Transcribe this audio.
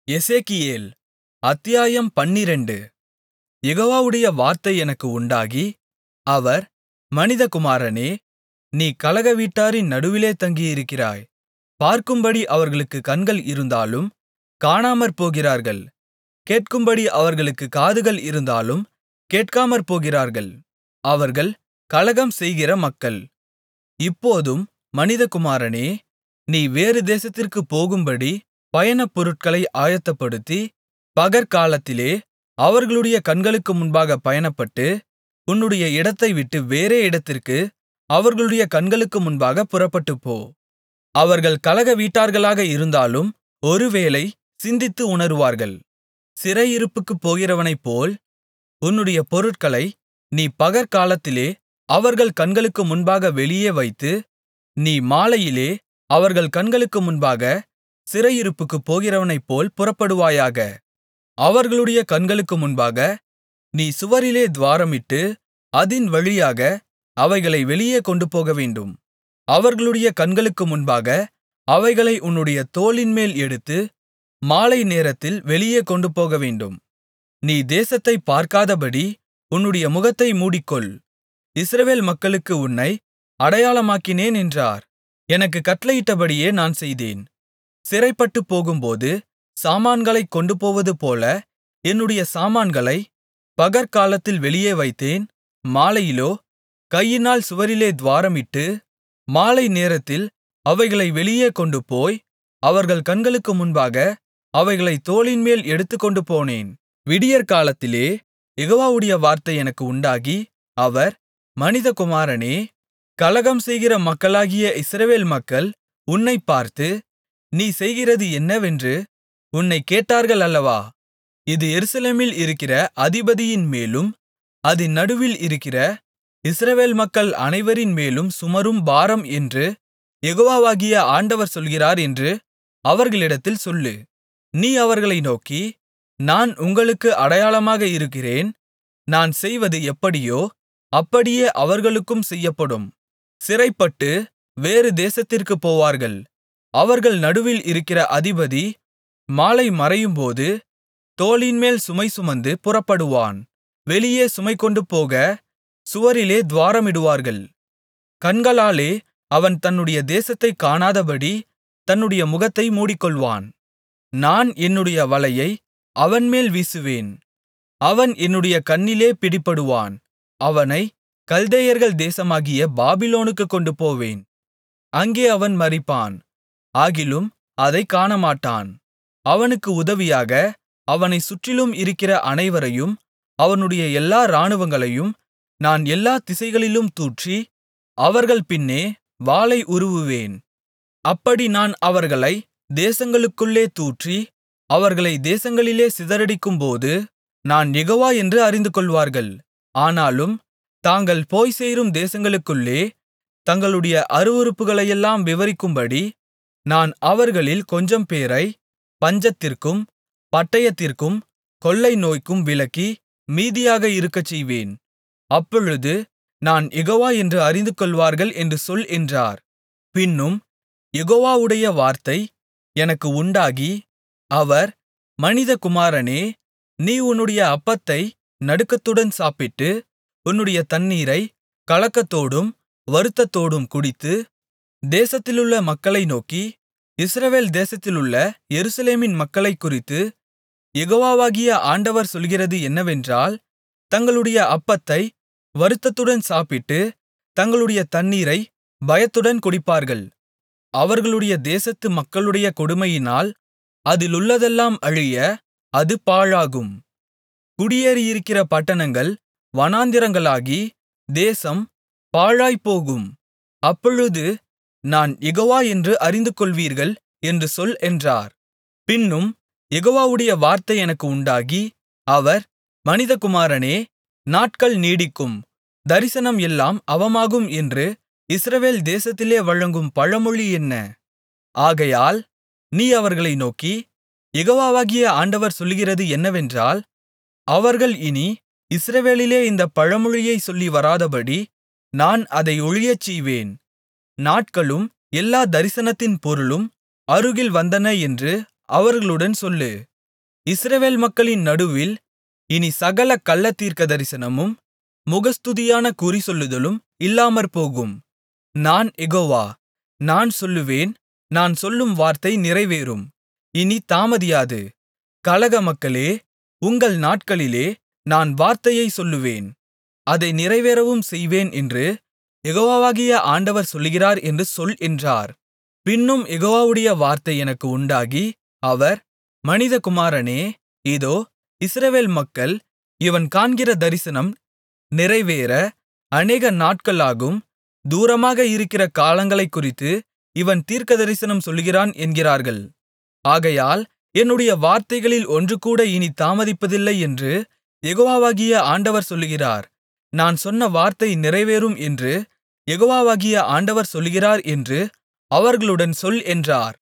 எசேக்கியேல் அத்தியாயம் பன்னிரண்டு யெகோவாவுடைய வார்த்தை எனக்கு உண்டாகி அவர் மனிதகுமாரனே நீ கலகவீட்டாரின் நடுவிலே தங்கியிருக்கிறாய் பார்க்கும்படி அவர்களுக்குக் கண்கள் இருந்தாலும் காணாமற்போகிறார்கள் கேட்கும்படி அவர்களுக்குக் காதுகள் இருந்தாலும் கேட்காமற்போகிறார்கள் அவர்கள் கலகம் செய்கிற மக்கள் இப்போதும் மனிதகுமாரனே நீ வேறு தேசத்திற்குப் போகும்படி பயணப்பொருட்களை ஆயத்தப்படுத்தி பகற்காலத்திலே அவர்களுடைய கண்களுக்கு முன்பாகப் பயணப்பட்டு உன்னுடைய இடத்தைவிட்டு வேறே இடத்திற்கு அவர்களுடைய கண்களுக்கு முன்பாகப் புறப்பட்டுப்போ அவர்கள் கலகவீட்டார்களாக இருந்தாலும் ஒருவேளை சிந்தித்து உணருவார்கள் சிறையிருப்புக்குப் போகிறவனைப்போல் உன்னுடைய பொருட்களை நீ பகற்காலத்திலே அவர்கள் கண்களுக்கு முன்பாக வெளியே வைத்து நீ மாலையிலே அவர்கள் கண்களுக்கு முன்பாகச் சிறையிருப்புக்குப் போகிறவனைப்போல் புறப்படுவாயாக அவர்களுடைய கண்களுக்கு முன்பாக நீ சுவரிலே துவாரமிட்டு அதின் வழியாக அவைகளை வெளியே கொண்டுபோகவேண்டும் அவர்களுடைய கண்களுக்கு முன்பாக அவைகளை உன்னுடைய தோளின்மேல் எடுத்து மாலைநேரத்தில் வெளியே கொண்டுபோகவேண்டும் நீ தேசத்தைப் பார்க்காதபடி உன்னுடைய முகத்தை மூடிக்கொள் இஸ்ரவேல் மக்களுக்கு உன்னை அடையாளமாக்கினேன் என்றார் எனக்குக் கட்டளையிட்டபடியே நான் செய்தேன் சிறைப்பட்டுப் போகும்போது சாமான்களைக் கொண்டுபோவதுபோல என்னுடைய சாமான்களை பகற்காலத்தில் வெளியே வைத்தேன் மாலையிலோ கையினால் சுவரிலே துவாரமிட்டு மாலை நேரத்தில் அவைகளை வெளியே கொண்டுபோய் அவர்கள் கண்களுக்கு முன்பாக அவைகளைத் தோளின்மேல் எடுத்துக்கொண்டுபோனேன் விடியற்காலத்திலே யெகோவாவுடைய வார்த்தை எனக்கு உண்டாகி அவர் மனிதகுமாரனே கலகம் செய்கிற மக்களாகிய இஸ்ரவேல் மக்கள் உன்னைப் பார்த்து நீ செய்கிறது என்னவென்று உன்னைக் கேட்டார்கள் அல்லவா இது எருசலேமில் இருக்கிற அதிபதியின் மேலும் அதின் நடுவில் இருக்கிற இஸ்ரவேல் மக்கள் அனைவரின் மேலும் சுமரும் பாரம் என்று யெகோவாகிய ஆண்டவர் சொல்கிறார் என்று அவர்களிடத்தில் சொல்லு நீ அவர்களை நோக்கி நான் உங்களுக்கு அடையாளமாக இருக்கிறேன் நான் செய்வது எப்படியோ அப்படியே அவர்களுக்கும் செய்யப்படும் சிறைப்பட்டு வேறு தேசத்திற்குப் போவார்கள் அவர்கள் நடுவில் இருக்கிற அதிபதி மாலை மறையும்போது தோளின்மேல் சுமை சுமந்து புறப்படுவான் வெளியே சுமைகொண்டு போக சுவரிலே துவாரமிடுவார்கள் கண்களாலே அவன் தன்னுடைய தேசத்தைக் காணாதபடி தன்னுடைய முகத்தை மூடிக்கொள்வான் நான் என்னுடைய வலையை அவன்மேல் வீசுவேன் அவன் என்னுடைய கண்ணிலே பிடிபடுவான் அவனை கல்தேயர்கள் தேசமாகிய பாபிலோனுக்குக் கொண்டுபோவேன் அங்கே அவன் மரிப்பான் ஆகிலும் அதைக் காணமாட்டான் அவனுக்கு உதவியாக அவனைச் சுற்றிலும் இருக்கிற அனைவரையும் அவனுடைய எல்லா இராணுவங்களையும் நான் எல்லா திசைகளிலும் தூற்றி அவர்கள் பின்னே வாளை உருவுவேன் அப்படி நான் அவர்களை தேசங்களுக்குள்ளே தூற்றி அவர்களை தேசங்களிலே சிதறடிக்கும்போது நான் யெகோவா என்று அறிந்துகொள்வார்கள் ஆனாலும் தாங்கள் போய்ச்சேரும் தேசங்களுக்குள்ளே தங்களுடைய அருவருப்புகளையெல்லாம் விவரிக்கும்படி நான் அவர்களில் கொஞ்சம்பேரை பஞ்சத்திற்கும் பட்டயத்திற்கும் கொள்ளை நோய்க்கும் விலக்கி மீதியாக இருக்கச்செய்வேன் அப்பொழுது நான் யெகோவா என்று அறிந்துகொள்வார்கள் என்று சொல் என்றார் பின்னும் யெகோவாவுடைய வார்த்தை எனக்கு உண்டாகி அவர் மனிதகுமாரனே நீ உன்னுடைய அப்பத்தை நடுக்கத்துடன் சாப்பிட்டு உன்னுடைய தண்ணீரை கலக்கத்தோடும் வருத்தத்தோடும் குடித்து தேசத்திலுள்ள மக்களை நோக்கி இஸ்ரவேல் தேசத்திலுள்ள எருசலேமின் மக்களைக்குறித்து யெகோவாகிய ஆண்டவர் சொல்கிறது என்னவென்றால் தங்களுடைய அப்பத்தை வருத்தத்துடன் சாப்பிட்டு தங்களுடைய தண்ணீரை பயத்துடன் குடிப்பார்கள் அவர்களுடைய தேசத்து மக்களுடைய கொடுமையினால் அதிலுள்ளதெல்லாம் அழிய அது பாழாகும் குடியேறியிருக்கிற பட்டணங்கள் வனாந்திரங்களாகி தேசம் பாழாய்ப்போகும் அப்பொழுது நான் யெகோவா என்று அறிந்துகொள்வீர்கள் என்று சொல் என்றார் பின்னும் யெகோவாவுடைய வார்த்தை எனக்கு உண்டாகி அவர் மனிதகுமாரனே நாட்கள் நீடிக்கும் தரிசனம் எல்லாம் அவமாகும் என்று இஸ்ரவேல் தேசத்திலே வழங்கும் பழமொழி என்ன ஆகையால் நீ அவர்களை நோக்கி யெகோவாகிய ஆண்டவர் சொல்லுகிறது என்னவென்றால் அவர்கள் இனி இஸ்ரவேலிலே இந்தப் பழமொழியைச் சொல்லி வராதபடி நான் அதை ஒழியச்செய்வேன் நாட்களும் எல்லா தரிசனத்தின் பொருளும் அருகில் வந்தன என்று அவர்களுடன் சொல்லு இஸ்ரவேல் மக்களின் நடுவில் இனி சகல கள்ளத்தீர்க்கதரிசனமும் முகஸ்துதியான குறிசொல்லுதலும் இல்லாமற்போகும் நான் யெகோவா நான் சொல்லுவேன் நான் சொல்லும் வார்த்தை நிறைவேறும் இனி தாமதியாது கலக மக்களே உங்கள் நாட்களிலே நான் வார்த்தையைச் சொல்லுவேன் அதை நிறைவேறவும் செய்வேன் என்று யெகோவாகிய ஆண்டவர் சொல்லுகிறார் என்று சொல் என்றார் பின்னும் யெகோவாவுடைய வார்த்தை எனக்கு உண்டாகி அவர் மனிதகுமாரனே இதோ இஸ்ரவேல் மக்கள் இவன் காண்கிற தரிசனம் நிறைவேற அநேக நாட்களாகும் தூரமாக இருக்கிற காலங்களைக்குறித்து இவன் தீர்க்கதரிசனம் சொல்லுகிறான் என்கிறார்கள் ஆகையால் என்னுடைய வார்த்தைகளில் ஒன்றுகூட இனி தாமதிப்பதில்லை என்று யெகோவாகிய ஆண்டவர் சொல்லுகிறார் நான் சொன்ன வார்த்தை நிறைவேறும் என்று யெகோவாகிய ஆண்டவர் சொல்லுகிறார் என்று அவர்களுடன் சொல் என்றார்